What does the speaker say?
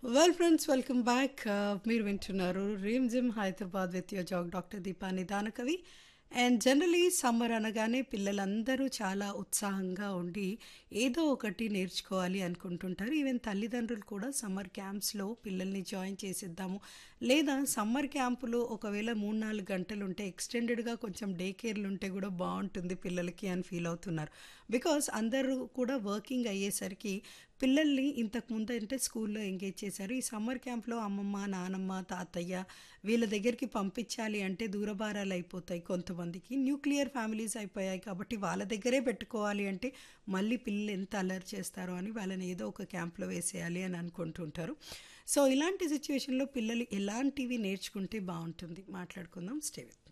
well friends welcome back మీరు వింటున్నారు Rimjhim Hyderabad with your జాగ్ doctor Deepa Nidanakavi and generally summer అనగానే పిల్లలందరూ చాలా ఉత్సాహంగా ఉండి ఏదో ఒకటి నేర్చుకోవాలి అనుకుంటుంటారు ఈవెన్ తల్లిదండ్రులు కూడా సమ్మర్ క్యాంప్స్లో పిల్లల్ని జాయిన్ చేసిద్దాము లేదా సమ్మర్ క్యాంపులో ఒకవేళ మూడు నాలుగు గంటలు ఉంటే ఎక్స్టెండెడ్గా కొంచెం డే కేర్లు ఉంటే కూడా బాగుంటుంది పిల్లలకి అని ఫీల్ అవుతున్నారు బికాస్ అందరూ కూడా వర్కింగ్ అయ్యేసరికి పిల్లల్ని ఇంతకు ముందు అంటే స్కూల్లో ఎంగేజ్ చేశారు ఈ సమ్మర్ క్యాంప్లో అమ్మమ్మ నానమ్మ తాతయ్య వీళ్ళ దగ్గరికి పంపించాలి అంటే దూరభారాలు అయిపోతాయి కొంతమందికి న్యూక్లియర్ ఫ్యామిలీస్ అయిపోయాయి కాబట్టి వాళ్ళ దగ్గరే పెట్టుకోవాలి అంటే మళ్ళీ పిల్లలు ఎంత అలర్ చేస్తారో అని వాళ్ళని ఏదో ఒక క్యాంప్లో వేసేయాలి అని అనుకుంటుంటారు సో ఇలాంటి సిచ్యువేషన్లో పిల్లలు ఎలాంటివి నేర్చుకుంటే బాగుంటుంది మాట్లాడుకుందాం స్టే విత్